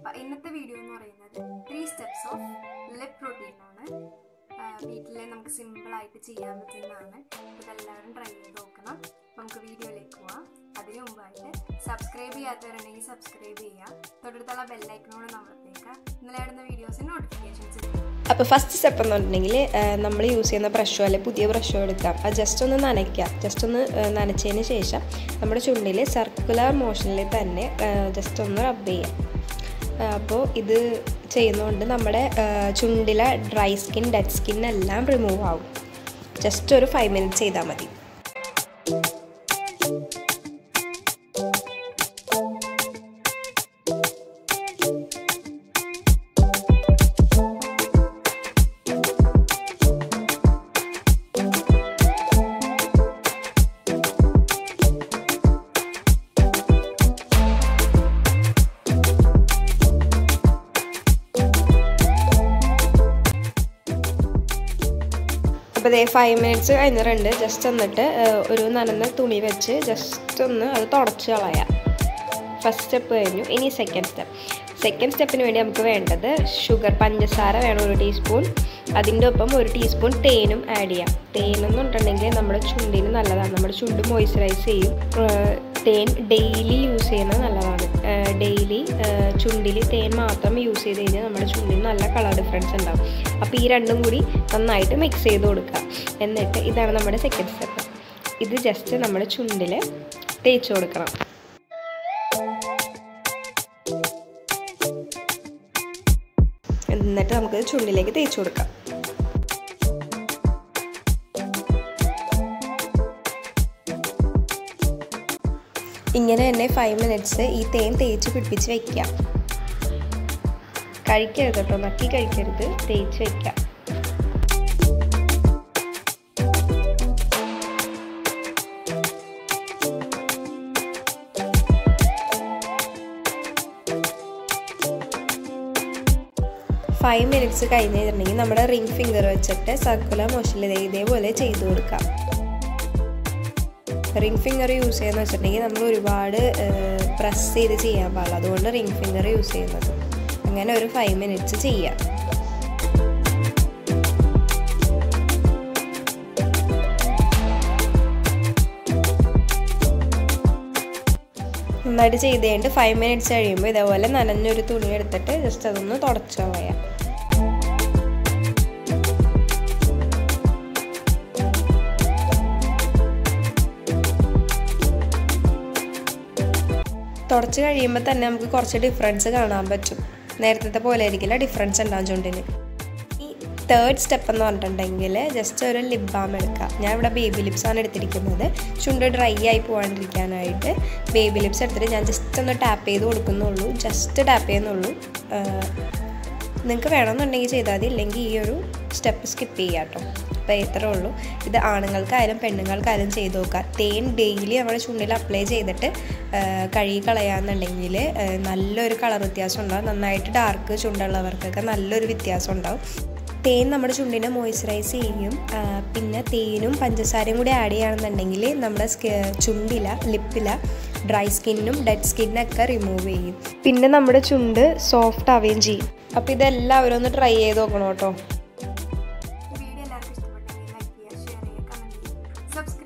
അപ്പം ഇന്നത്തെ വീഡിയോ എന്ന് പറയുന്നത് three steps of lip protein ആണ് വീട്ടിൽ നമുക്ക് സിമ്പിളായിട്ട് ചെയ്യാൻ പറ്റുന്നതാണ് ഇതെല്ലാവരും ട്രൈ ചെയ്ത് നോക്കണം അപ്പം നമുക്ക് വീഡിയോയിലേക്ക് പോവാം അതിനു മുമ്പായിട്ട് സബ്സ്ക്രൈബ് ചെയ്യാത്തവരുണ്ടെങ്കിൽ സബ്സ്ക്രൈബ് ചെയ്യുക തൊട്ടടുത്തുള്ള ബെല്ലൈക്കനോട് നമ്മളത്തേക്ക് ഇന്നലെ ഇടുന്ന വീഡിയോസിന് നോട്ടിഫിക്കേഷൻസ് കിട്ടും അപ്പോൾ ഫസ്റ്റ് സ്റ്റെപ്പ് എന്ന് പറഞ്ഞിട്ടുണ്ടെങ്കിൽ നമ്മൾ യൂസ് ചെയ്യുന്ന ബ്രഷോ അല്ലെങ്കിൽ പുതിയ ബ്രഷോ എടുക്കാം അത് ജസ്റ്റ് ഒന്ന് നനയ്ക്കുക ജസ്റ്റ് ഒന്ന് ആ, നനച്ചതിന് ശേഷം നമ്മുടെ ചുണ്ടിൽ സർക്കുലർ മോഷനിൽ തന്നെ ജസ്റ്റ് ഒന്ന് റബ്ബ് ചെയ്യാം അപ്പോൾ ഇത് ചെയ്യുന്നതുകൊണ്ട് നമ്മുടെ ആ, ചുണ്ടിലെ ഡ്രൈ സ്കിൻ ഡെഡ് സ്കിൻ എല്ലാം റിമൂവ് ആവും ജസ്റ്റ് ഒരു ഫൈവ് മിനിറ്റ്സ് ചെയ്താൽ മതി അപ്പോൾ ഇതേ ഫൈവ് മിനിറ്റ്സ് കഴിഞ്ഞിട്ടുണ്ട് ജസ്റ്റ് എന്നിട്ട് ഏഹ്, ഒരു നനഞ്ഞ തുണി വെച്ച് ജസ്റ്റ് ഒന്ന് അത് തുടച്ച് കളയാം ഫസ്റ്റ് സ്റ്റെപ്പ് കഴിഞ്ഞു ഇനി സെക്കൻഡ് സ്റ്റെപ്പ് സെക്കൻഡ് സ്റ്റെപ്പിന് വേണ്ടി നമുക്ക് വേണ്ടത് ഷുഗർ പഞ്ചസാര വേണം ഒരു ടീസ്പൂൺ അതിൻ്റെ ഒപ്പം ഒരു ടീസ്പൂൺ തേനും ആഡ് ചെയ്യാം തേൻ എന്ന് പറഞ്ഞിട്ടുണ്ടെങ്കിൽ നമ്മുടെ ചുണ്ടിന് നല്ലതാണ് നമ്മുടെ ചുണ്ട് മോയ്സ്ചറൈസ് ചെയ്യും ഏഹ്, തേൻ ഡെയിലി യൂസ് ചെയ്യുന്നത് നല്ലതാണ് ഡെയിലി ചുണ്ടിൽ തേൻ മാത്രം യൂസ് ചെയ്ത് കഴിഞ്ഞാൽ നമ്മുടെ ചുണ്ടിന് നല്ല കളർ ഡിഫറൻസ് ഉണ്ടാവും അപ്പോൾ ഈ രണ്ടും കൂടി നന്നായിട്ട് മിക്സ് ചെയ്ത് കൊടുക്കുക എന്നിട്ട് ഇതാണ് നമ്മുടെ സെക്കൻഡ് സ്റ്റെപ്പ് ഇത് ജസ്റ്റ് നമ്മുടെ ചുണ്ടിൽ തേച്ച് കൊടുക്കണം എന്നിട്ട് നമുക്ക് ചുണ്ടിലേക്ക് തേച്ച് കൊടുക്കാം ഇങ്ങനെ തന്നെ ഫൈവ് മിനിറ്റ്സ് ഈ തേൻ തേച്ച് പിടിപ്പിച്ച് വെക്കാം കഴിക്കരുത് കേട്ടോ നക്കി കഴിക്കരുത് തേച്ച് വെക്കാം ഫൈവ് മിനിറ്റ്സ് കഴിഞ്ഞ് കഴിഞ്ഞിട്ടുണ്ടെങ്കിൽ നമ്മുടെ റിംഗ് ഫിംഗർ വെച്ചിട്ട് സർക്കുലർ മോഷനിൽ ഇതേപോലെ ചെയ്തു കൊടുക്കാം റിംഗ് ഫിംഗർ യൂസ് ചെയ്യുന്ന വെച്ചിട്ടുണ്ടെങ്കിൽ നമ്മൾ ഒരുപാട് പ്രസ് ചെയ്ത് ചെയ്യാൻ പാടില്ല അതുകൊണ്ട് റിംഗ് ഫിംഗർ യൂസ് ചെയ്യുന്നത് അങ്ങനെ ഒരു ഫൈവ് മിനിറ്റ്സ് ചെയ്യാം നന്നായിട്ട് ചെയ്ത് കഴിഞ്ഞിട്ട് ഫൈവ് മിനിറ്റ്സ് കഴിയുമ്പോൾ ഇതേപോലെ നനഞ്ഞൊരു തുണി എടുത്തിട്ട് ജസ്റ്റ് അതൊന്ന് തുടച്ച് കളയാം തുടച്ച് കഴിയുമ്പോൾ തന്നെ നമുക്ക് കുറച്ച് ഡിഫറൻസ് കാണാൻ പറ്റും നേരത്തെ പോലെ ആയിരിക്കില്ല ഡിഫറൻസ് ഉണ്ടാവും ചുണ്ടിന് ഈ തേർഡ് സ്റ്റെപ്പ് എന്ന് പറഞ്ഞിട്ടുണ്ടെങ്കിൽ ജസ്റ്റ് ഒരു ലിപ് ബാം എടുക്കുക ഞാൻ ഇവിടെ ബേബി ലിപ്സ് ആണ് എടുത്തിരിക്കുന്നത് ചുണ്ട് ഡ്രൈ ആയി പോകാണ്ടിരിക്കാനായിട്ട് ബേബി ലിപ്സ് എടുത്തിട്ട് ഞാൻ ജസ്റ്റ് ഒന്ന് ടാപ്പ് ചെയ്ത് കൊടുക്കുന്നുള്ളൂ ജസ്റ്റ് ടാപ്പ് ചെയ്യുന്നുള്ളൂ നിങ്ങൾക്ക് വേണമെന്നുണ്ടെങ്കിൽ ചെയ്താൽ മതി ഇല്ലെങ്കിൽ ഈ ഒരു സ്റ്റെപ്പ് സ്കിപ്പ് ചെയ്യാം കേട്ടോ അപ്പോൾ ഇത്രേ ഉള്ളൂ ഇത് ആണുങ്ങൾക്കായാലും പെണ്ണുങ്ങൾക്കായാലും ചെയ്ത് നോക്കുക തേൻ ഡെയിലി നമ്മുടെ ചുണ്ടിൽ അപ്ലൈ ചെയ്തിട്ട് ആ, കഴുകി കളയാന്നുണ്ടെങ്കിൽ ആ, നല്ലൊരു കളർ വ്യത്യാസം ഉണ്ടാവും നന്നായിട്ട് ഡാർക്ക് ചുണ്ടുള്ളവർക്കൊക്കെ നല്ലൊരു വ്യത്യാസം ഉണ്ടാവും തേൻ നമ്മുടെ ചുണ്ടിനെ മോയ്സ്ചറൈസ് ചെയ്യും ആ, പിന്നെ തേനും പഞ്ചസാരയും കൂടി ആഡ് ചെയ്യുകയാണെന്നുണ്ടെങ്കിൽ നമ്മുടെ സ്കി ചുണ്ടില ലിപ്പില ഡ്രൈ സ്കിന്നും ഡെഡ് സ്കിന്നൊക്കെ റിമൂവ് ചെയ്യും പിന്നെ നമ്മുടെ ചുണ്ട് സോഫ്റ്റ് ആവുകയും ചെയ്യും അപ്പോൾ ഇതെല്ലാവരും ഒന്ന് ട്രൈ ചെയ്ത് നോക്കണം കേട്ടോ വീഡിയോ എല്ലാവർക്കും ഇഷ്ടപ്പെട്ടെങ്കിൽ ലൈക്ക് ചെയ്യുക ഷെയർ ചെയ്യുക കമൻറ്റ് ചെയ്യുക സബ്സ്ക്രൈബ്